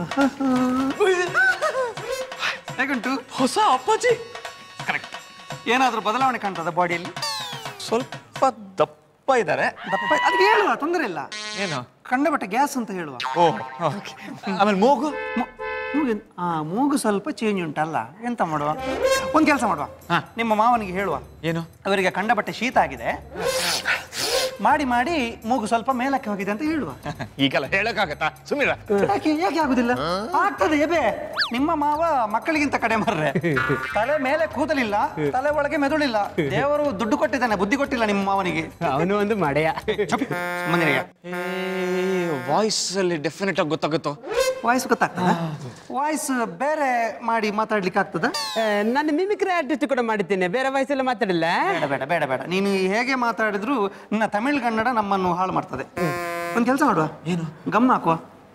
ಹೇಗುಂಟು ಹೊಸ ಅಪ್ಪಾಜಿ ಕರೆಕ್ಟ್ ಏನಾದರೂ ಬದಲಾವಣೆ ಕಾಣ್ತದ ಬಾಡಿಯಲ್ಲಿ ಸ್ವಲ್ಪ ದಪ್ಪ ಇದ್ದಾರೆ ದಪ್ಪ ಅದಕ್ಕೆ ಹೇಳುವ ತೊಂದರೆ ಇಲ್ಲ ಏನು ಕಂಡಬಟ್ಟೆ ಗ್ಯಾಸ್ ಅಂತ ಹೇಳುವ ಓ ಓಕೆ ಆಮೇಲೆ ಮೂಗು ಮೂ- ಮೂಗು- ಆ ಮೂಗು ಸ್ವಲ್ಪ ಚೇಂಜ್ ಉಂಟಲ್ಲ ಎಂತ ಮಾಡುವ ಒಂದು ಕೆಲಸ ಮಾಡುವ ಹಾ. ನಿಮ್ಮ ಮಾವನಿಗೆ ಹೇಳುವ ಏನು ಅವರಿಗೆ ಕಂಡಬಟ್ಟೆ ಶೀತ ಆಗಿದೆ ಮಾಡಿ ಮಾಡಿ ಮೂಗು ಸ್ವಲ್ಪ ಮೇಲಕ್ಕೆ ಹೋಗಿದೆ ಅಂತ ಹೇಳುವ ಈಗೆಲ್ಲ ಹೇಳಕ್ಕಾಗತ್ತಾ ಸುಮೀರ ಯಾಕೆ ಯಾಕೆ ಆಗುದಿಲ್ಲ ಆಗ್ತದೆ ಎಬೆ ನಿಮ್ಮ ಮಾವ ಮಕ್ಕಳಿಗಿಂತ ಕಡೆ ಮರ್ರೆ ತಲೆ ಮೇಲೆ ಕೂದಲಿಲ್ಲ ತಲೆ ಒಳಗೆ ಮೆದುಳಿಲ್ಲ ದೇವರು ದುಡ್ಡು ಕೊಟ್ಟಿದ್ದಾನೆ ಬುದ್ಧಿ ಕೊಟ್ಟಿಲ್ಲ ನಿಮ್ಮ ಮಾವನಿಗೆ ಅವನು ಒಂದು ಮಡೆಯ ಸುಮ್ಮನೆ ವಾಯ್ಸ್ ಅಲ್ಲಿ ಡೆಫಿನೆಟ್ ಆಗಿ ಗೊತ್ತಾಗುತ್ತೋ ವಾಯ್ಸ್ ಗೊತ್ತಾಗ್ತದ ವಾಯ್ಸ್ ಬೇರೆ ಮಾಡಿ ಮಾತಾಡ್ಲಿಕ್ಕೆ ಆಗ್ತದ ಆ, ನಾನು ಮಿಮಿಕ್ರಿ ಆರ್ಟಿಸ್ಟ್ ಕೂಡ ಮಾಡಿದ್ದೇನೆ ಬೇರೆ ವಯಸ್ಸೆಲ್ಲ ಮಾತಾಡಿಲ್ಲ ಬೇಡ ಬೇಡ ಬೇಡ ಬೇಡ ನೀನು ಹೇಗೆ ಮಾತಾಡಿದ್ರು ನಿನ್ನ ತಮಿಳ್ ಕನ್ನಡ ನಮ್ಮನ್ನು ಹಾಳು ಮಾಡ್ತದೆ ಒಂದು ಕೆಲಸ ಮಾಡುವ ಏನು ಗಮ್ ಹಾಕುವ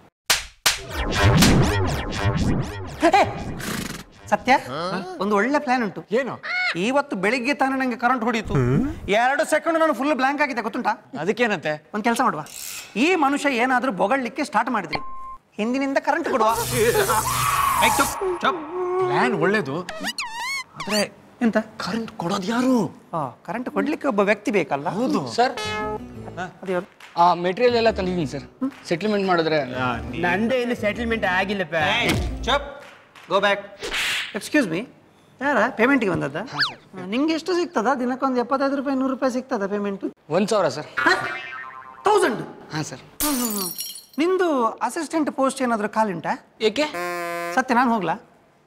ಹೇ, ಸತ್ಯ ಒಂದು ಒಳ್ಳೆ ಪ್ಲಾನ್ ಉಂಟು ಏನು ಇವತ್ತು ಬೆಳಿಗ್ಗೆ ತಾನೇ ನಂಗೆ ಕರೆಂಟ್ ಹೊಡೀತು ಎರಡು ಸೆಕೆಂಡ್ ನಾನು ಫುಲ್ ಬ್ಲಾಂಕ್ ಆಗಿದೆ ಗೊತ್ತುಂಟಾ ಅದಕ್ಕೇನಂತೆ ಒಂದು ಕೆಲಸ ಮಾಡುವ ಈ ಮನುಷ್ಯ ಏನಾದರೂ ಬೊಗಳ್ಲಿಕ್ಕೆ ಸ್ಟಾರ್ಟ್ ಮಾಡಿದ್ರಿ ಹಿಂದಿನಿಂದ ಕರೆಂಟ್ ಕೊಡುವ ಏಯ್, ಚುಪ್, ಚುಪ್. ಪ್ಲಾನ್ ಒಳ್ಳೇದು ಆದ್ರೆ ಎಂತ ಕರೆಂಟ್ ಕೊಡೋದು ಯಾರು ಕರೆಂಟ್ ಕೊಡ್ಲಿಕ್ಕೆ ಒಬ್ಬ ವ್ಯಕ್ತಿ ಬೇಕಲ್ಲ ಹೌದು ಸರ್ ಅದ್ಯಾವ್ರು? ಆ ಮೆಟೀರಿಯಲ್ ಎಲ್ಲ ತಂದಿದ್ದೀನಿ ಸರ್ ಸೆಟ್ಲ್ಮೆಂಟ್ ಮಾಡಿದ್ರೆ ನಂದೇ ಏನು ಸೆಟಲ್ಮೆಂಟ್ ಆಗಿಲ್ಲಪ್ಪ ಚಪ್ ಗೋ ಬ್ಯಾಕ್ ಎಕ್ಸ್ಕ್ಯೂಸ್ ಮಿ ಯಾರ ಪೇಮೆಂಟಿಗೆ ಬಂದದ್ದ ನಿಂಗೆ ಎಷ್ಟು ಸಿಗ್ತದ ದಿನಕ್ಕೊಂದು ಎಪ್ಪತ್ತೈದು ರೂಪಾಯಿ ನೂರು ರೂಪಾಯಿ ಸಿಗ್ತದ ಪೇಮೆಂಟ್ ಒಂದು ಸಾವಿರ ಸರ್ ತೌಸಂಡ್ ಹಾಂ ಸರ್ ನಿಂದು ಅಸಿಸ್ಟೆಂಟ್ ಪೋಸ್ಟ್ ಏನಾದರೂ ಖಾಲಿಂಟಾ ಏಕೆ ಸತ್ಯ ನಾನು ಹೋಗ್ಲಾ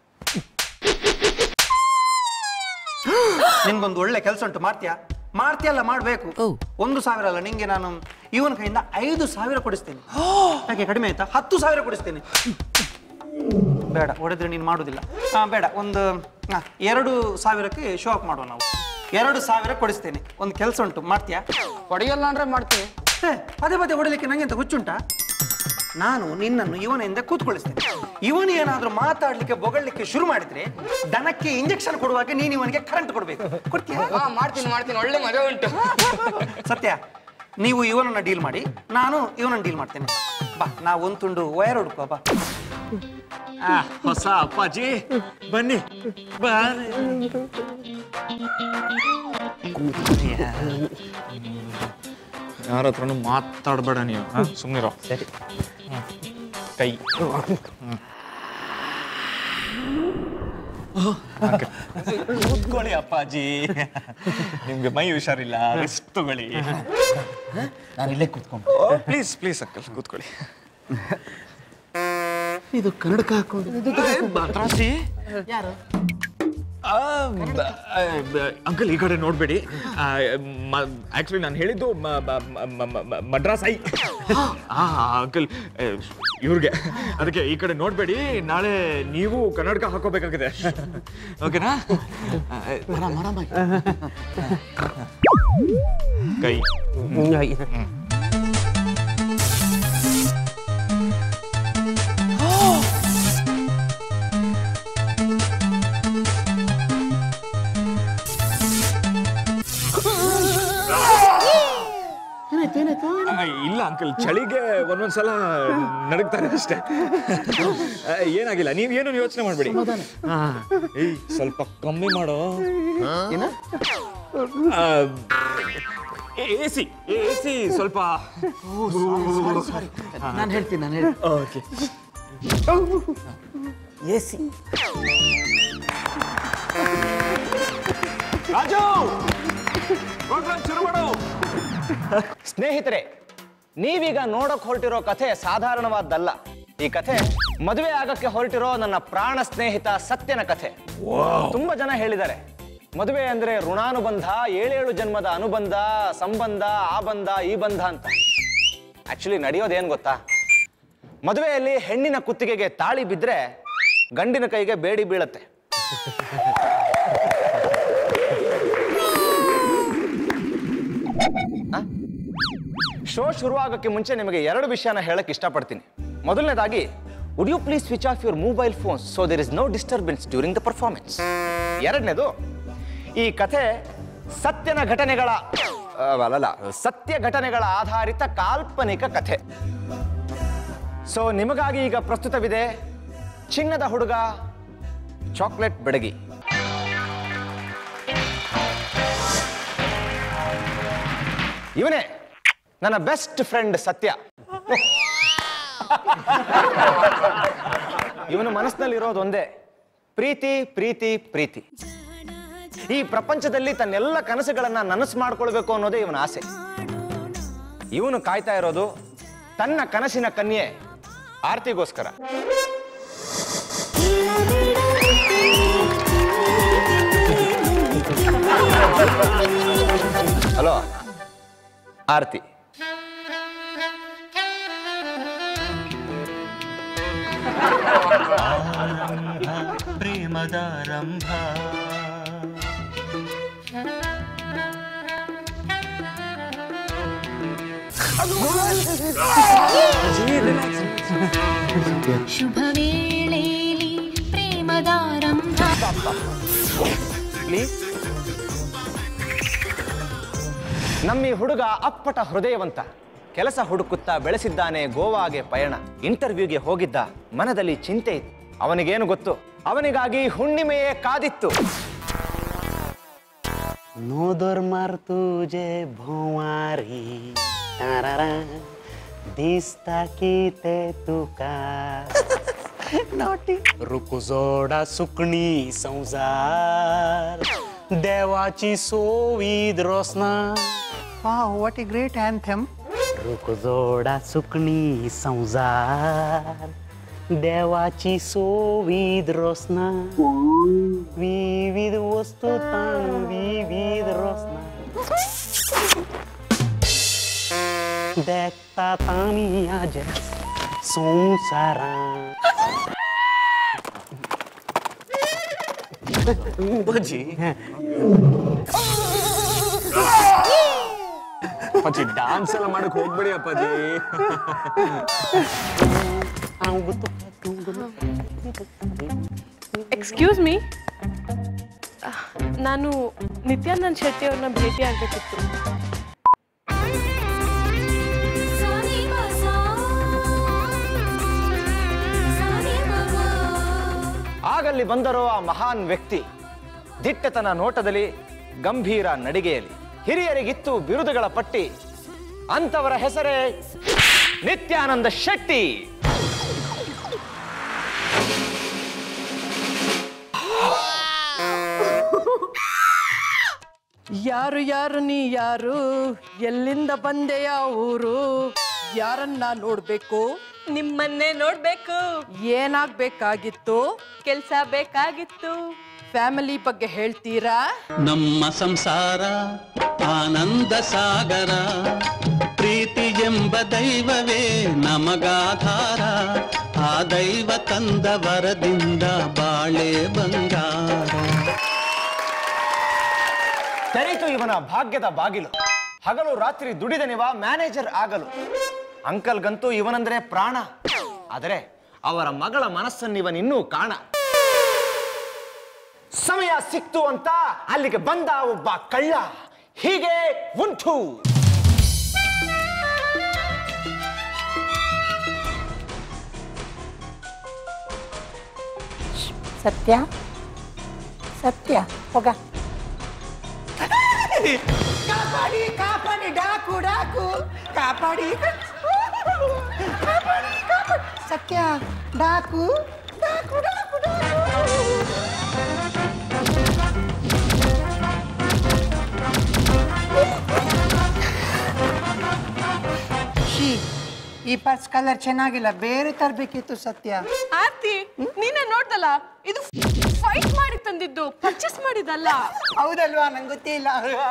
ನಿನ್ಗೊಂದು ಒಳ್ಳೆ ಕೆಲಸ ಉಂಟು ಮಾಡ್ತೀಯಾ ಮಾಡ್ತೀಯಲ್ಲ ಮಾಡಬೇಕು ಒಂದು ಸಾವಿರ ಅಲ್ಲ ನಿಂಗೆ ನಾನು ಇವನ ಕೈಯಿಂದ ಐದು ಸಾವಿರ ಕೊಡಿಸ್ತೇನೆ ಯಾಕೆ ಕಡಿಮೆ ಆಯ್ತಾ ಹತ್ತು ಸಾವಿರ ಕೊಡಿಸ್ತೇನೆ ಬೇಡ ಹೊಡೆದ್ರೆ ನೀನು ಮಾಡುದಿಲ್ಲ ಹಾ ಬೇಡ ಒಂದು ಹಾ, ಎರಡು ಸಾವಿರಕ್ಕೆ ಶೋ ಆಫ್ ಮಾಡುವ ನಾವು ಎರಡು ಸಾವಿರ ಕೊಡಿಸ್ತೇನೆ ಒಂದು ಕೆಲಸ ಉಂಟು ಮಾಡ್ತೀಯಾ ಹೊಡೆಯಲ್ಲ ಅಂದ್ರೆ ಮಾಡ್ತೀನಿ ಹೇ, ಪದೇ ಪದೇ ಹೊಡಲಿಕ್ಕೆ ನಂಗೆ ಎಂತ ಹುಚ್ಚುಂಟಾ ನಾನು ನಿನ್ನನ್ನು ಇವನಿಂದ ಕೂತ್ಕೊಳಿಸ್ತೇನೆ ಇವನು ಏನಾದ್ರೂ ಮಾತಾಡ್ಲಿಕ್ಕೆ ಬೊಗಳ್ಲಿಕ್ಕೆ ಶುರು ಮಾಡಿದ್ರೆ ದನಕ್ಕೆ ಇಂಜೆಕ್ಷನ್ ಕೊಡುವಾಗ ನೀನು ಇವನಿಗೆ ಕರೆಂಟ್ ಕೊಡ್ಬೇಕು ಕೊಡ್ತೀಯಾ ಹಾಂ ಮಾಡ್ತೀನಿ ಮಾಡ್ತೀನಿ ಒಳ್ಳೆ ಮಜಾ ಉಂಟು ಸತ್ಯ ನೀವು ಇವನನ್ನ ಡೀಲ್ ಮಾಡಿ ನಾನು ಇವನನ್ನ ಡೀಲ್ ಮಾಡ್ತೇನೆ ಬಾ ನಾವು ಒಂದು ತುಂಡು ವಯರ್ ಹುಡುಕುವ ಬಾ ಆ, ಹೊಸ ಅಪ್ಪಾಜಿ ಬನ್ನಿ ಬನ್ನಿ. ಯಾರ ಹತ್ರನು ಮಾತಾಡ್ಬೇಡ ನೀವು ಸುಮ್ಮನಿರೋ ಸರಿ ಕೈ ಕೂತ್ಕೊಳ್ಳಿ ಅಪ್ಪಾಜಿ ನಿಮ್ಗೆ ಮೈ ಹುಷಾರಿಲ್ಲ ರೆಸ್ಟ್ ತಗೊಳ್ಳಿ ನಾನು ಇಲ್ಲೇ ಕೂತ್ಕೊಂಡು ಪ್ಲೀಸ್ ಪ್ಲೀಸ್ ಅಂಕಲ್ ಕೂತ್ಕೊಳ್ಳಿ ಇದು ಕನ್ನಡಕ ಹಾಕೊಂಡು ಭದ್ರಾಸಿ ಯಾರು ಅಂಕಲ್ ಈ ಕಡೆ ನೋಡಬೇಡಿ ಆಕ್ಚುಲಿ ನಾನು ಹೇಳಿದ್ದು ಮ- ಮ- ಮ- ಮ- ಮ- ಮಡ್ರಾಸ್ ಐ ಅಂಕಲ್ ಇವ್ರಿಗೆ ಅದಕ್ಕೆ ಈ ಕಡೆ ನೋಡಬೇಡಿ ನಾಳೆ ನೀವು ಕನ್ನಡಕ ಹಾಕೋಬೇಕಾಗಿದೆ ಓಕೆನಾ ಕೈ ಆ, ಇಲ್ಲ ಅಂಕಲ್ ಚಳಿಗೆ ಒಂದೊಂದ್ಸಲ ನಡಗ್ತಾರೆ ಅಷ್ಟೇ ಆ, ಏನಾಗಿಲ್ಲ ನೀವ್ ಏನು ಯೋಚನೆ ಮಾಡ್ಬೇಡಿ ಹಾ. ಏಯ್ ಸ್ವಲ್ಪ ಕಮ್ಮಿ ಮಾಡೋ ಎ ಸಿ ಎ ಸಿ ಸ್ವಲ್ಪ ನಾನು ಹೇಳ್ತೀನಿ ನಾನು ಹೇಳ್ತೀನಿ okay A C Raju program ಶುರು ಮಾಡು ಸ್ನೇಹಿತರೆ ನೀವೀಗ ನೋಡಕ್ ಹೊರಟಿರೋ ಕಥೆ ಸಾಧಾರಣವಾದ್ದಲ್ಲ ಈ ಕಥೆ ಮದುವೆ ಆಗಕ್ಕೆ ಹೊರಟಿರೋ ನನ್ನ ಪ್ರಾಣ ಸ್ನೇಹಿತ ಸತ್ಯನ ಕಥೆ ತುಂಬಾ ಜನ ಹೇಳಿದ್ದಾರೆ ಮದುವೆ ಅಂದ್ರೆ ಋಣಾನುಬಂಧ ಏಳೇಳು ಜನ್ಮದ ಅನುಬಂಧ ಸಂಬಂಧ ಆ ಬಂಧ ಈ ಬಂಧ ಅಂತ ಆಕ್ಚುಲಿ ನಡೆಯೋದೇನ್ ಗೊತ್ತಾ ಮದುವೆಯಲ್ಲಿ ಹೆಣ್ಣಿನ ಕುತ್ತಿಗೆಗೆ ತಾಳಿ ಬಿದ್ರೆ ಗಂಡಿನ ಕೈಗೆ ಬೇಡಿ ಬೀಳತ್ತೆ ಶೋ ಶುರುವಾಗಕ್ಕೆ ಮುಂಚೆ ನಿಮಗೆ ಎರಡು ವಿಷಯನ ಹೇಳಕ್ ಇಷ್ಟಪಡ್ತೀನಿ ಮೊದಲನೇದಾಗಿ would you please switch off your mobile phones so there is no disturbance during the performance ಎರಡನೇದು ಈ ಕಥೆ ಸತ್ಯನ ಘಟನೆಗಳ ಆ, ಅಲ್ಲಲ್ಲ ಸತ್ಯ ಘಟನೆಗಳ ಆಧಾರಿತ ಕಾಲ್ಪನಿಕ ಕಥೆ ಸೊ ನಿಮಗಾಗಿ ಈಗ ಪ್ರಸ್ತುತವಿದೆ ಚಿನ್ನದ ಹುಡುಗ ಚಾಕ್ಲೇಟ್ ಬೆಡಗಿ ಇವನೇ ನನ್ನ ಬೆಸ್ಟ್ ಫ್ರೆಂಡ್ ಸತ್ಯ ಇವನ ಮನಸ್ಸಿನಲ್ಲಿರೋದು ಒಂದೇ ಪ್ರೀತಿ ಪ್ರೀತಿ ಪ್ರೀತಿ ಈ ಪ್ರಪಂಚದಲ್ಲಿ ತನ್ನೆಲ್ಲ ಕನಸುಗಳನ್ನ ನನಸು ಮಾಡ್ಕೊಳ್ಬೇಕು ಅನ್ನೋದೇ ಇವನ ಆಸೆ ಇವನು ಕಾಯ್ತಾ ಇರೋದು ತನ್ನ ಕನಸಿನ ಕನ್ಯೆ ಆರ್ತಿಗೋಸ್ಕರ ಹಲೋ ಆರ್ತಿ ಪ್ರೇಮದಾರಂಭ ಶುಭ ವೇಳೆಯಲ್ಲಿ ಪ್ರೇಮದಾರಂಭ ಪ್ಲೀಸ್ ನಮ್ಮ ಈ ಹುಡುಗ ಅಪ್ಪಟ ಹೃದಯವಂತ ಕೆಲಸ ಹುಡುಕುತ್ತಾ ಬೆಳೆಸಿದ್ದಾನೆ ಗೋವಾಗೆ ಪಯಣ ಇಂಟರ್ವ್ಯೂಗೆ ಹೋಗಿದ್ದ ಮನದಲ್ಲಿ ಚಿಂತೆ ಇತ್ತು ಅವನಿಗೇನು ಗೊತ್ತು ಅವನಿಗಾಗಿ ಹುಣ್ಣಿಮೆಯೇ ಕಾದಿತ್ತು No dormar तुझे भोवारी तारारा दिसता की ते तुका नॉटी रुक जोडा सुकणी संसार देवाची सोवीद रोसना wow what a great anthem रुक जोडा सुकणी संसार देवाची सोवीद रोसना विविध वस्तू ताण विविध रोसना देखता तामी आज संसारा ಅಪ್ಪಾಜಿ ಅಪ್ಪಾಜಿ ಡಾನ್ಸ್ ಎಲ್ಲ ಮಾಡಕ್ ಹೋಗ್ಬೇಡಿ ಅಪ್ಪಾಜಿ ಎಕ್ಸ್ಕ್ಯೂಸ್ ಮೀ ನಾನು ನಿತ್ಯಾನಂದ್ ಶೆಟ್ಟಿ ಅವ್ರನ್ನ ಭೇಟಿ ಆಗಬೇಕಿತ್ತು ಸಾನಿ ಬಸಾ ಸಾನಿ ಬಗಾ ಆಗಲ್ಲಿ ಬಂದರೋ ಆ ಮಹಾನ್ ವ್ಯಕ್ತಿ ದಿಟ್ಟತನ ನೋಟದಲ್ಲಿ ಗಂಭೀರ ನಡಿಗೆಯಲ್ಲಿ ಹಿರಿಯರಿಗಿತ್ತು ಬಿರುದುಗಳ ಪಟ್ಟಿ ಅಂತವರ ಹೆಸರೇ ನಿತ್ಯಾನಂದ ಶೆಟ್ಟಿ ಯಾರು ಯಾರು ನೀ ಯಾರು ಎಲ್ಲಿಂದ ಬಂದೆಯ ಊರು ಯಾರನ್ನ ನೋಡ್ಬೇಕು ನಿಮ್ಮನ್ನೇ ನೋಡ್ಬೇಕು ಏನಾಗ್ಬೇಕಾಗಿತ್ತು ಕೆಲ್ಸ ಬೇಕಾಗಿತ್ತು ಫ್ಯಾಮಿಲಿ ಬಗ್ಗೆ ಹೇಳ್ತೀರಾ ನಮ್ಮ ಸಂಸಾರ ಆನಂದ ಸಾಗರ ಪ್ರೀತಿ ಎಂಬ ದೈವವೇ ನಮಗಾಧಾರ ಆ ದೈವ ತಂದ ವರದಿಂದ ಬಾಳೆ ಬಂಗಾರ ತೆರೀತು ಇವನ ಭಾಗ್ಯದ ಬಾಗಿಲು ಹಗಲು ರಾತ್ರಿ ದುಡಿದನಿವ ಮ್ಯಾನೇಜರ್ ಆಗಲು ಅಂಕಲ್ಗಂತೂ ಇವನಂದ್ರೆ ಪ್ರಾಣ ಆದರೆ ಅವರ ಮಗಳ ಮನಸ್ಸನ್ನಿವನಿನ್ನೂ ಕಾಣ ಸಮಯ ಸಿಕ್ತು ಅಂತ ಅಲ್ಲಿಗೆ ಬಂದ ಒಬ್ಬ ಕಳ್ಳ ಹೀಗೆ ಉಂಟು ಸತ್ಯ ಸತ್ಯ ಹೋಗ ಕಾಪಾಡಿ ಕಾಪಾಡಿ ಡಾಕು ಡಾಕು ಕಾಪಾಡಿ ಕಾಪಾಡಿ ಕಾಪಾಡಿ ಸತ್ಯ ಡಾಕು ಡಾಕು ಡಾಕು ಡಾಕು ಶೀ, ಈ ಪರ್ಸ್ ಕಲರ್ ಚೆನ್ನಾಗಿಲ್ಲ ಬೇರೆ ತರಬೇಕಿತ್ತು ಸತ್ಯ ಆರ್ತಿ ನೀನೇ ನೋಡ್ದಲ್ಲ ಇದು ಫೈಟ್ ಮಾಡಿ ತಂದಿದ್ದು ಪರ್ಚೇಸ್ ಮಾಡಿದಲ್ಲ ಹೌದಲ್ವಾ ನಂಗೆ ಗೊತ್ತಿಲ್ಲ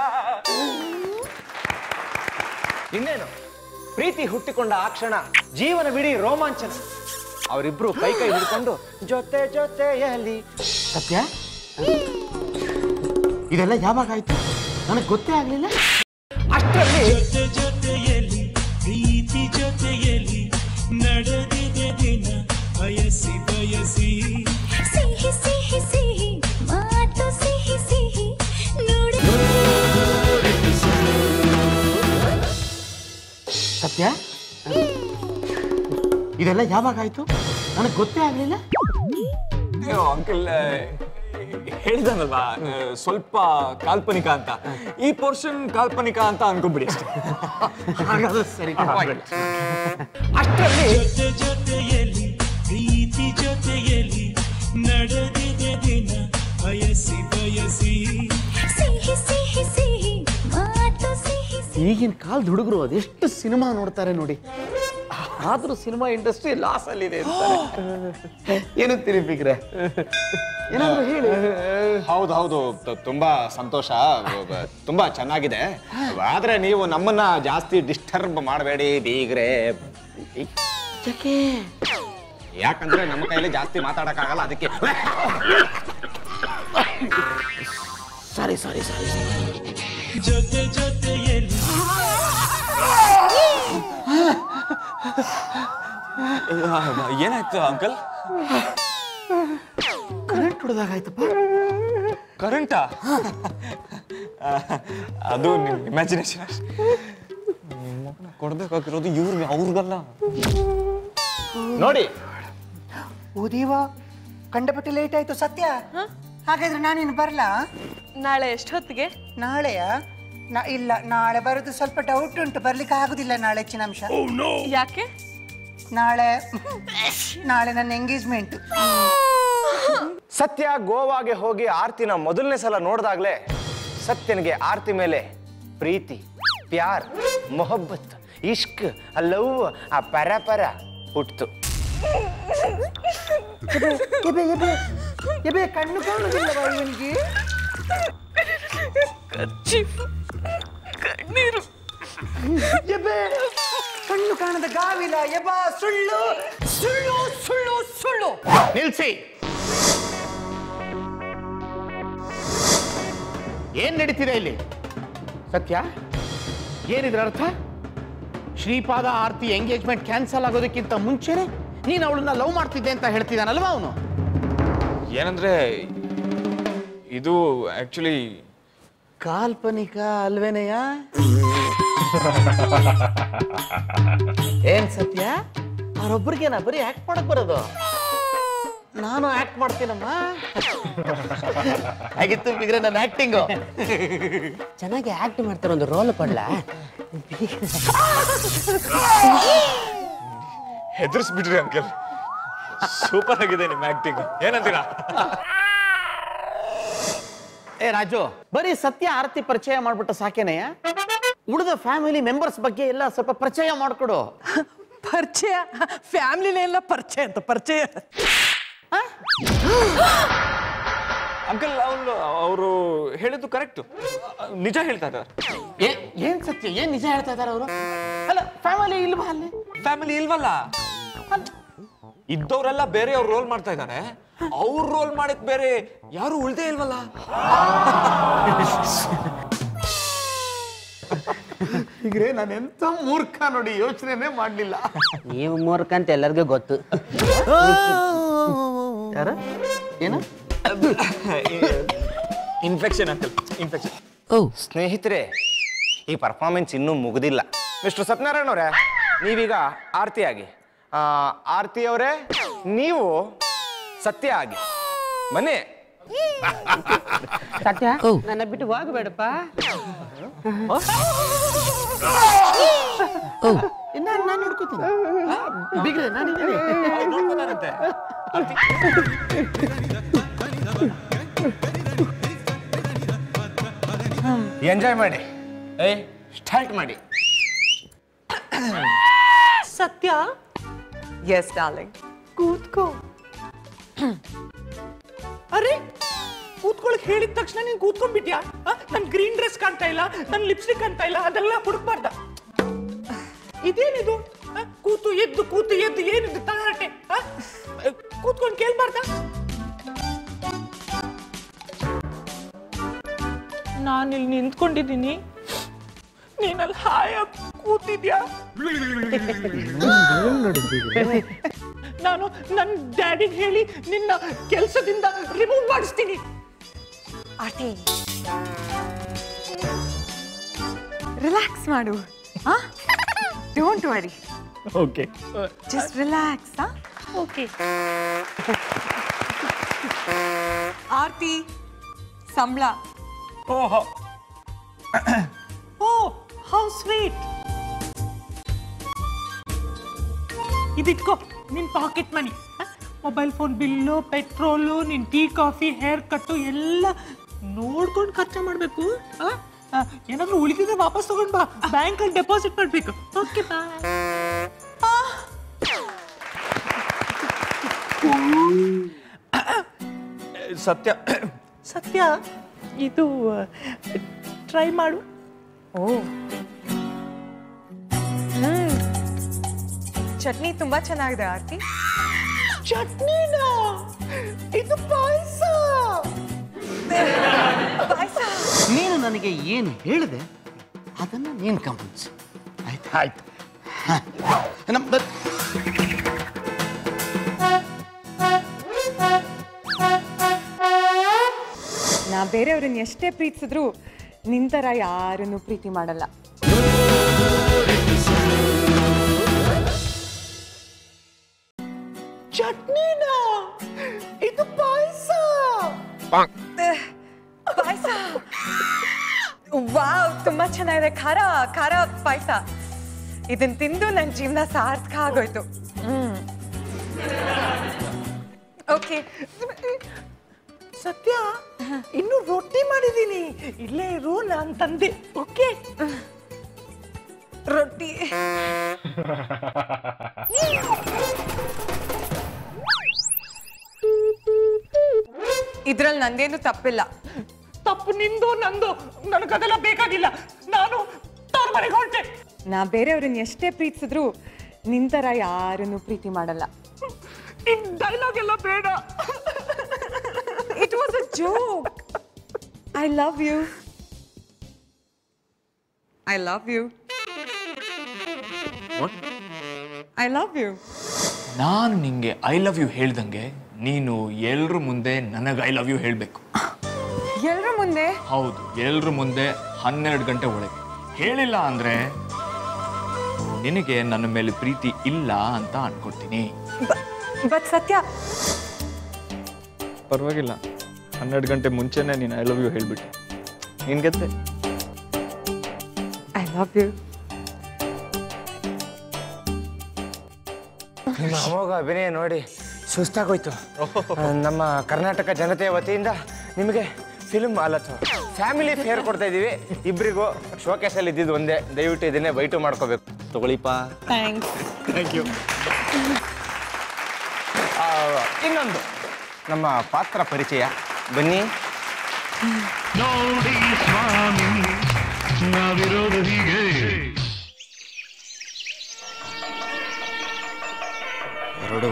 ಇನ್ನೇನು ಪ್ರೀತಿ ಹುಟ್ಟಿಕೊಂಡ ಆ ಕ್ಷಣ ಜೀವನವಿಡೀ ರೋಮಾಂಚನ ಅವರಿಬ್ರು ಕೈ ಕೈ ಹಿಡ್ಕೊಂಡು ಜೊತೆ ಜೊತೆಯಲ್ಲಿ ಸತ್ಯ ಇದೆಲ್ಲ ಯಾವಾಗ ಆಯ್ತು ನನಗೆ ಗೊತ್ತೇ ಆಗ್ಲಿಲ್ಲ ಅಷ್ಟರಲ್ಲಿ ಜೊತೆ ಜೊತೆಯಲ್ಲಿ ಪ್ರೀತಿ ಜೊತೆಯಲ್ಲಿ ನಡೆದಿದೆ ದಿನ ಬಯಸಿ ಬಯಸಿ ಸಿಹಿ ಸಿಹಿ ಸಿಹಿ ಮಾತು ಸಿಹಿ ಸಿಹಿ ನೋಡಿ ಸತ್ಯ ಇದೆಲ್ಲ ಯಾವಾಗ ಆಯ್ತು ನನಗೆ ಗೊತ್ತೇ ಆಗಲಿಲ್ಲ ಅಯ್ಯೋ ಅಂಕಲ್ ಹೇಳಿದಾನಲ್ವಾ ಆ, ಸ್ವಲ್ಪ ಕಾಲ್ಪನಿಕ ಅಂತ ಈ ಪೋರ್ಷನ್ ಕಾಲ್ಪನಿಕ ಅಂತ ಅನ್ಕೊಂಬಿಡಿ ಅಷ್ಟೇ ಹಾಗಾದ್ರೆ ಸರಿ ಜೊತೆ ಜೊತೆಯಲ್ಲಿ ಪ್ರೀತಿ ಜೊತೆಯಲ್ಲಿ ನಡೆದಿದೆ ದಿನ ಬಯಸಿ ಬಯಸಿ ಸಿಹಿ ಸಿಹಿ ಸಿಹಿ ಮಾತು ಸಿಹಿ ಈಗಿನ ಕಾಲದ ಹುಡುಗರು ಅದೆಷ್ಟು ಸಿನಿಮಾ ನೋಡ್ತಾರೆ ನೋಡಿ ಆದ್ರೂ ಸಿನಿಮಾ ಇಂಡಸ್ಟ್ರಿ ಲಾಸ್ ಅಲ್ಲಿ ಇದೆ ಅಂತಾರೆ ಏನಂತೀರಿ ಬಿಗ್ರೆ ಏನಾದ್ರು ಹೇಳಿ ಹೌದು ಹೌದು ತ- ತುಂಬಾ ಸಂತೋಷ ಬ- ಬ- ತುಂಬಾ ಚೆನ್ನಾಗಿದೆ ಆದ್ರೆ ನೀವು ನಮ್ಮನ್ನ ಜಾಸ್ತಿ ಡಿಸ್ಟರ್ಬ್ ಮಾಡಬೇಡಿ ಬೀಗ್ರೆ ಯಾಕಂದ್ರೆ ನಮ್ಮ ಕೈಯಲ್ಲಿ ಜಾಸ್ತಿ ಮಾತಾಡಕ್ಕಾಗಲ್ಲ ಅದಕ್ಕೆ ಸಾರಿ ಸಾರಿ ಸಾರಿ ಜೊತೆ ಜೊತೆಯಲ್ಲಿ ಏನಾಯ್ತು ಅಂಕಲ್ ಕರೆಂಟ್ ಹೊಡೆದಾಗಾಯ್ತಪ್ಪ ಕರೆಂಟಾ ಅದು ನಿಮ್ ಇಮ್ಯಾಜಿನೇಷನ್ ಕೊಡ್ಬೇಕಾಗಿರೋದು ಇವ್ರಿಗೆ ಅವ್ರಿಗಲ್ಲ ನೋಡಿ ಉದೀವ ಕಂಡಪಟ್ಟಿ ಲೇಟ್ ಆಯ್ತು ಸತ್ಯ ಹಾಗಾದ್ರೆ ನಾನಿನ್ನು ಬರ್ಲಾ ನಾಳೆ ಎಷ್ಟು ಹೊತ್ತಿಗೆ ನಾಳೆಯ ನಾ ಇಲ್ಲ ನಾಳೆ ಬರೋದು ಸ್ವಲ್ಪ ಡೌಟ್ ಉಂಟು ಬರ್ಲಿಕ್ಕೆ ಆಗುದಿಲ್ಲ ನಾಳೆ ಹೆಚ್ಚಿನ ಅಂಶ ಯಾಕೆ ನಾಳೆ ನಾಳೆ ನನ್ನ ಎಂಗೇಜ್ಮೆಂಟ್ ಸತ್ಯ ಗೋವಾಗೆ ಹೋಗಿ ಆರ್ತಿನ ಮೊದಲನೇ ಸಲ ನೋಡಿದಾಗ್ಲೇ ಸತ್ಯನಿಗೆ ಆರ್ತಿ ಮೇಲೆ ಪ್ರೀತಿ ಪ್ಯಾರ್ ಮೊಹಬ್ಬತ್ ಇಷ್ಕ್ ಆ ಲವ್ ಆ ಪರ ಪರ ಹುಟ್ತು ಎಬೆ ಎಬೆ ಎಬೆ ಕಣ್ಣು ಕಾಣುದಿಲ್ಲವಾ ಇವನಿಗೆ ಕಣ್ಣೀರು ಎಬೆ ಕಣ್ಣು ಕಾಣದ ಗಾವಿಲ ಎಬ ಸುಳ್ಳು ಸುಳ್ಳು ಸುಳ್ಳು ಸುಳ್ಳು ನಿಲ್ಸಿ ಏನ್ ನಡೀತಿದೆ ಇಲ್ಲಿ ಸತ್ಯ ಏನಿದ್ರ ಅರ್ಥ ಶ್ರೀಪಾದ ಆರ್ತಿ ಎಂಗೇಜ್ಮೆಂಟ್ ಕ್ಯಾನ್ಸಲ್ ಆಗೋದಕ್ಕಿಂತ ಮುಂಚೆನೆ ನೀನು ಅವಳನ್ನ ಲವ್ ಮಾಡ್ತಿದ್ದೆ ಅಂತ ಹೇಳ್ತಿದ್ದಾನಲ್ವಾ ಅವನು ಏನಂದ್ರೆ ಇದು ಆಕ್ಚುಲಿ ಕಾಲ್ಪನಿಕ ಅಲ್ವೇನೆಯ ಏನ್ ಸತ್ಯ ಅವರೊಬ್ಬರಿಗೇನ ಬರೀ ಆಕ್ಟ್ ಮಾಡಕ್ ಬರೋದು ನಾನು ಆಕ್ಟ್ ಮಾಡ್ತೀನಮ್ಮ ಹಾಗಿತ್ತು ಬಿಗ್ರೆ ನನ್ನ ಆಕ್ಟಿಂಗು ಚೆನ್ನಾಗಿ ಆಕ್ಟ್ ಮಾಡ್ತಾರೆ ಒಂದು ರೋಲ್ ಕೊಡ್ಲಾ ಹೆದರ್ಸ್ಬಿಟ್ರಿ ಅಂಕಲ್ ಸೂಪರ್ ಆಗಿದೆ ನಿಮ್ಮ ಆಕ್ಟಿಂಗ್ ಏನಂತೀರಾ ಏ ರಾಜು ಬರೀ ಸತ್ಯ ಆರತಿ ಪರಿಚಯ ಮಾಡ್ಬಿಟ್ಟು ಸಾಕೇನೆಯ ಉಳಿದ ಫ್ಯಾಮಿಲಿ ಮೆಂಬರ್ಸ್ ಬಗ್ಗೆ ಎಲ್ಲ ಸ್ವಲ್ಪ ಪರಿಚಯ ಮಾಡ್ಕೊಡು ಪರಿಚಯ ಫ್ಯಾಮಿಲಿನೇ ಎಲ್ಲ ಪರಿಚಯ ಅಂತ ಪರಿಚಯ ಅಂಕಲ್ ಅವನು ಅವರು ಹೇಳಿದ್ದು ಕರೆಕ್ಟ್ ನಿಜ ಹೇಳ್ತಾ ಇದ್ದಾರೆ ಏ- ಏನ್ ಸತ್ಯ ಏನ್ ನಿಜ ಹೇಳ್ತಾ ಇದಾರೆ ಅವರು ಅಲ್ಲ ಫ್ಯಾಮಿಲಿ ಇಲ್ವಾ ಅಲ್ಲಿ ಫ್ಯಾಮಿಲಿ ಇಲ್ವಲ್ಲ ಇದ್ದವರೆಲ್ಲ ಬೇರೆ ಅವ್ರು ರೋಲ್ ಮಾಡ್ತಾ ಇದ್ದಾರೆ ಅವ್ರು ರೋಲ್ ಮಾಡಿದ್ ಬೇರೆ ಯಾರು ಉಳ್ದೇ ಇಲ್ವಲ್ಲ ಈಗ್ರೆ ನಾನು ಎಂತ ಮೂರ್ಖ ನೋಡಿ ಯೋಚನೆನೇ ಮಾಡ್ಲಿಲ್ಲ ನೀವು ಮೂರ್ಖ ಅಂತ ಎಲ್ಲರಿಗೂ ಗೊತ್ತು ಯಾರ ಏನು ಇನ್ಫೆಕ್ಷನ್ ಅಂಕಲ್ ಇನ್ಫೆಕ್ಷನ್ ಸ್ನೇಹಿತರೆ ಈ ಪರ್ಫಾರ್ಮೆನ್ಸ್ ಇನ್ನೂ ಮುಗುದಿಲ್ಲ ಮಿಸ್ಟರ್ ಸತ್ಯನಾರಾಯಣ ಅವರೇ ನೀವೀಗ ಆರ್ತಿ ಆಗಿ ಆ, ಆರ್ತಿ ಅವರೇ ನೀವು ಸತ್ಯ ಆಗಿ ಬನ್ನಿ ಸತ್ಯ ನನ್ನ ಬಿಟ್ಟು ಹೋಗಬೇಡಪ್ಪ ನಾನು ನಾನು ನೋಡ್ಕೋತೀನಿ ಬಿಗ್ರೆ ನಾನಿದ್ದೀನಿ ನೋಡ್ಕೊತಾರಂತೆ ಎಂಜಾಯ್ ಮಾಡಿ ಏ ಸ್ಟಾರ್ಟ್ ಮಾಡಿ ಸತ್ಯ ಎಸ್ ಡಾರ್ಲಿಂಗ್ ಕೂತ್ಕೋ ಅರೆ ಕೂತ್ಕೊಳಕ್ ಹೇಳಿದ ತಕ್ಷಣ ನೀನ್ ಕೂತ್ಕೊಂಡ್ಬಿಟ್ಯಾ ಆ, ನನ್ ಗ್ರೀನ್ ಡ್ರೆಸ್ ಕಾಣ್ತಾ ಇಲ್ಲ ನನ್ ಲಿಪ್ಸ್ಟಿಕ್ ಕಾಣ್ತಾ ಇಲ್ಲ ಅದೆಲ್ಲ ಹುಡುಕ್ಬಾರ್ದ ಇದೇನಿದು ಆ, ಕೂತು ಎದ್ದು ಕೂತು ಎದ್ದು ಏನಿದು ತಲಾಟೆ ಆ? ಕೂತ್ಕೊಂಡು ಕೇಳ್ಬಾರ್ದ ನಾನಿಲ್ಲಿ ನಿಂತ್ಕೊಂಡಿದ್ದೀನಿ ನೀನಲ್ಲಿ ಹಾಯಾಗಿ ಕೂತಿದ್ಯಾ ನಾನು ನನ್ನ ಡ್ಯಾಡಿಗೆ ಹೇಳಿ ನಿನ್ನ ಕೆಲಸದಿಂದ ರಿಮೂವ್ ಮಾಡಿಸ್ತೀನಿ ಆಟಿ ರಿಲ್ಯಾಕ್ಸ್ ಮಾಡು don't worry okay just relax okay Aarti ಸಂಬಳ ಓಹೋ ಓ ಹೌ ಸ್ವೀಟ್ ಇದಿಟ್ಕೋ ನಿನ್ pocket money mobile phone bill petrol ನಿನ್ ಟೀ ಕಾಫಿ ಹೇರ್ ಕಟ್ಟು ಎಲ್ಲ ನೋಡ್ಕೊಂಡು ಖರ್ಚು ಮಾಡಬೇಕು ಏನಾದ್ರೂ ಉಳಿದಿದ್ರೆ ವಾಪಸ್ ತಗೊಂಡ್ ಬಾ ಬ್ಯಾಂಕಲ್ಲಿ ಡೆಪಾಸಿಟ್ ಮಾಡಬೇಕು ಓಕೆ ಬಾಯ್ ಸತ್ಯ ಸತ್ಯ ಇದು ಟ್ರೈ ಮಾಡು ಓ ಹ್ಮ್ ಚಟ್ನಿ ತುಂಬಾ ಚೆನ್ನಾಗಿದೆ ಆರ್ತಿ ಚಟ್ನಿನ ಇದು ಪಾಯಸ ಪಾಯಸ ನೀನು ನನಗೆ ಏನು ಹೇಳಿದೆ ಅದನ್ನು ನೀನು ಗಮನಿಸು ಆಯ್ತು ಆಯ್ತು ನಮ್ಮ ನಾ ಬೇರೆಯವ್ರನ್ನ ಎಷ್ಟೇ ಪ್ರೀತಿಸಿದ್ರು ನಿಂತರ ಯಾರನ್ನು ಪ್ರೀತಿ ಮಾಡಲ್ಲ ಚಟ್ನಿನ ಇದು ಪಾಯಸ ಪಾಯಸ ವಾವ್ ತುಂಬಾ ಚೆನ್ನಾಗಿದೆ ಖಾರ ಖಾರ ಪಾಯಸ ಇದನ್ನ ತಿಂದು ನನ್ನ ಜೀವನ ಸಾರ್ಥಕ ಆಗೋಯ್ತು ಹ್ಮ್ ಓಕೆ ಸತ್ಯ ಇನ್ನು ರೊಟ್ಟಿ ಮಾಡಿದೀನಿ ಇಲ್ಲೇ ಇರು ನಾನ್ ತಂದೆ ಓಕೆ ರೊಟ್ಟಿ ಇದ್ರಲ್ಲಿ ನಂದೇನು ತಪ್ಪಿಲ್ಲ ತಪ್ಪು ನಿಂದು ನಂದು ನನಗದೆಲ್ಲ ಬೇಕಾಗಿಲ್ಲ ನಾನು ತವ್ರ ಮನೆಗೆ ಹೊರಟೆ ನಾ ಬೇರೆಯವ್ರನ್ನ ಎಷ್ಟೇ ಪ್ರೀತಿಸಿದ್ರು ನಿಂತರ ಯಾರನ್ನು ಪ್ರೀತಿ ಮಾಡಲ್ಲ ಈ ಡೈಲಾಗ್ ಎಲ್ಲ ಬೇಡ it was a joke I love you I love you I love you ನಾನು ನಿಂಗೆ ಐ ಲವ್ ಯು ಹೇಳ್ದಂಗೆ ನೀನು ಎಲ್ರ ಮುಂದೆ ನನಗೆ ಐ ಲವ್ ಯು ಹೇಳಬೇಕು ಎಲ್ರ ಮುಂದೆ ಹೌದು ಎಲ್ರ ಮುಂದೆ ಹನ್ನೆರಡು ಗಂಟೆ ಒಳಗೆ ಹೇಳಿಲ್ಲ ಅಂದ್ರೆ ನಿನಗೆ ನನ್ನ ಮೇಲೆ ಪ್ರೀತಿ ಇಲ್ಲ ಅಂತ ಅನ್ಕೊಳ್ತೀನಿ ಬಟ್ ಸತ್ಯ ಪರವಾಗಿಲ್ಲ ಹನ್ನೆರಡು ಗಂಟೆ ಮುಂಚೆನೆ ನೀನು ಐ ಲವ್ ಯು ಹೇಳ್ಬಿಟ್ಟೆ ನಿನ್ ಗೆದ್ದೆ ಐ ಲವ್ ಯು ನಿಮ್ಮ ಅಮೋಘ ಅಭಿನಯ ನೋಡಿ ಸುಸ್ತಾಗೋಯ್ತು ನಮ್ಮ ಕರ್ನಾಟಕ ಜನತೆಯ ವತಿಯಿಂದ ನಿಮಗೆ ಫಿಲ್ಮ್ ಅಲ್ಲತ್ತು ಫ್ಯಾಮಿಲಿ ಫೇರ್ ಕೊಡ್ತಾ ಇದೀವಿ ಇಬ್ಬರಿಗೂ ಶೋಕೇಸಲ್ಲಿ ಇದ್ದಿದ್ದು ಒಂದೇ ದಯವಿಟ್ಟು ಇದನ್ನೇ ಬೈಟು ಮಾಡ್ಕೋಬೇಕು ತಗೊಳ್ಳಿಪ್ಪ ಥ್ಯಾಂಕ್ಸ್ ಥ್ಯಾಂಕ್ ಯು ಇನ್ನೊಂದು ನಮ್ಮ ಪಾತ್ರ ಪರಿಚಯ ಬನ್ನಿ ನೋಡಿ ಸ್ವಾಮಿ ನಾವಿರೋದು ಹೀಗೆ ಎರಡು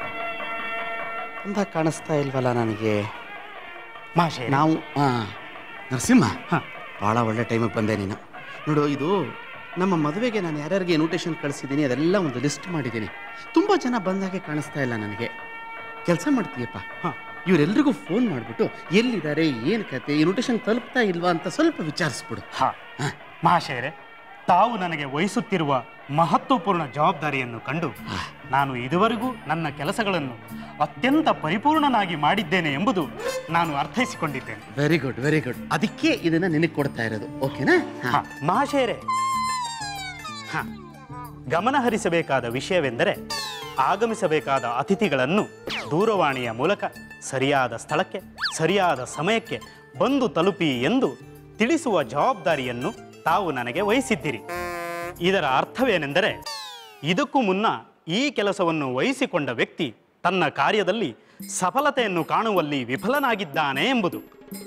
ಅಂತ ಕಾಣಿಸ್ತಾ ಇಲ್ವಲ್ಲ ನನಗೆ ಮಾಷೆ ನಾವು ಹಾಂ ನರಸಿಂಹ ಭಾಳ ಒಳ್ಳೆ ಟೈಮಿಗೆ ಬಂದೆ ನೀನು ನೋಡು ಇದು ನಮ್ಮ ಮದುವೆಗೆ ನಾನು ಯಾರ್ಯಾರಿಗೆ ಇನ್ವಿಟೇಷನ್ ಕಳಿಸಿದ್ದೀನಿ ಅದೆಲ್ಲ ಒಂದು ಲಿಸ್ಟ್ ಮಾಡಿದ್ದೀನಿ ತುಂಬ ಜನ ಬಂದಾಗೆ ಕಾಣಿಸ್ತಾ ಇಲ್ಲ ನನಗೆ ಕೆಲಸ ಮಾಡ್ತೀಯಪ್ಪ ಇವರೆಲ್ರಿಗೂ ಫೋನ್ ಮಾಡಿಬಿಟ್ಟು ಎಲ್ಲಿದ್ದಾರೆ ಏನು ಕತೆ ಇನ್ವಿಟೇಷನ್ ತಲುಪ್ತಾ ಇಲ್ವಾ ಅಂತ ಸ್ವಲ್ಪ ವಿಚಾರಿಸ್ಬಿಡು ಹಾ ಮಹಾಶಯರೇ ತಾವು ನನಗೆ ವಹಿಸುತ್ತಿರುವ ಮಹತ್ವಪೂರ್ಣ ಜವಾಬ್ದಾರಿಯನ್ನು ಕಂಡು ನಾನು ಇದುವರೆಗೂ ನನ್ನ ಕೆಲಸಗಳನ್ನು ಅತ್ಯಂತ ಪರಿಪೂರ್ಣನಾಗಿ ಮಾಡಿದ್ದೇನೆ ಎಂಬುದು ನಾನು ಅರ್ಥೈಸಿಕೊಂಡಿದ್ದೇನೆ ವೆರಿ ಗುಡ್ ವೆರಿ ಗುಡ್ ಅದಕ್ಕೆ ಇದನ್ನ ನಿನಗೆ ಕೊಡ್ತಾ ಇರೋದು ಓಕೆನಾ ಹಾ, ಮಹಾಶಯರೇ ಹಾ, ಗಮನ ಹರಿಸಬೇಕಾದ ವಿಷಯವೆಂದರೆ ಆಗಮಿಸಬೇಕಾದ ಅತಿಥಿಗಳನ್ನು ದೂರವಾಣಿಯ ಮೂಲಕ ಸರಿಯಾದ ಸ್ಥಳಕ್ಕೆ ಸರಿಯಾದ ಸಮಯಕ್ಕೆ ಬಂದು ತಲುಪಿ ಎಂದು ತಿಳಿಸುವ ಜವಾಬ್ದಾರಿಯನ್ನು ತಾವು ನನಗೆ ವಹಿಸಿದ್ದೀರಿ ಇದರ ಅರ್ಥವೇನೆಂದರೆ ಇದಕ್ಕೂ ಮುನ್ನ ಈ ಕೆಲಸವನ್ನು ವಹಿಸಿಕೊಂಡ ವ್ಯಕ್ತಿ ತನ್ನ ಕಾರ್ಯದಲ್ಲಿ ಸಫಲತೆಯನ್ನು ಕಾಣುವಲ್ಲಿ ವಿಫಲನಾಗಿದ್ದಾನೆ ಎಂಬುದು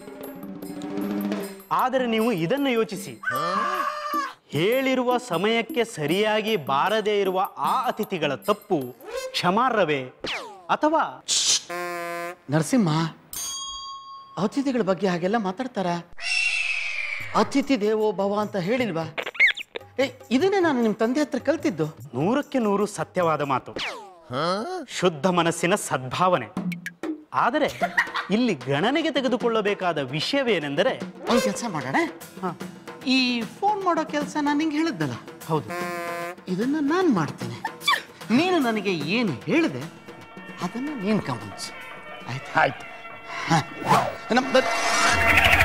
ಆದರೆ ನೀವು ಇದನ್ನು ಯೋಚಿಸಿ ಹೇಳಿರುವ ಸಮಯಕ್ಕೆ ಸರಿಯಾಗಿ ಬಾರದೇ ಇರುವ ಆ ಅತಿಥಿಗಳ ತಪ್ಪು ಕ್ಷಮಾರ್ಹವೇ ಅಥವಾ ನರಸಿಂಹ ಅತಿಥಿಗಳ ಬಗ್ಗೆ ಹಾಗೆಲ್ಲ ಮಾತಾಡ್ತಾರ ಅತಿಥಿ ದೇವೋ ಭವ ಅಂತ ಹೇಳಿಲ್ವಾ ಏ ಇದನ್ನೇ ನಾನು ನಿಮ್ಮ ತಂದೆ ಹತ್ರ ಕಲ್ತಿದ್ದು ನೂರಕ್ಕೆ ನೂರು ಸತ್ಯವಾದ ಮಾತು ಶುದ್ಧ ಮನಸ್ಸಿನ ಸದ್ಭಾವನೆ ಆದರೆ ಇಲ್ಲಿ ಗಣನೆಗೆ ತೆಗೆದುಕೊಳ್ಳಬೇಕಾದ ವಿಷಯವೇನೆಂದರೆ ಒಂದು ಕೆಲಸ ಮಾಡೋಣ ಈ ಫೋನ್ ಮಾಡೋ ಕೆಲಸ ನಾನು ನಿಂಗೆ ಹೇಳಿದ್ದಲ್ಲ ಹೌದು ಇದನ್ನ ನಾನು ಮಾಡ್ತೇನೆ ನೀನು ನನಗೆ ಏನು ಹೇಳಿದೆ ಅದನ್ನು ನೀನು ಗಮನಿಸು ಆಯ್ತು ಆಯ್ತು ನಮ್ಮ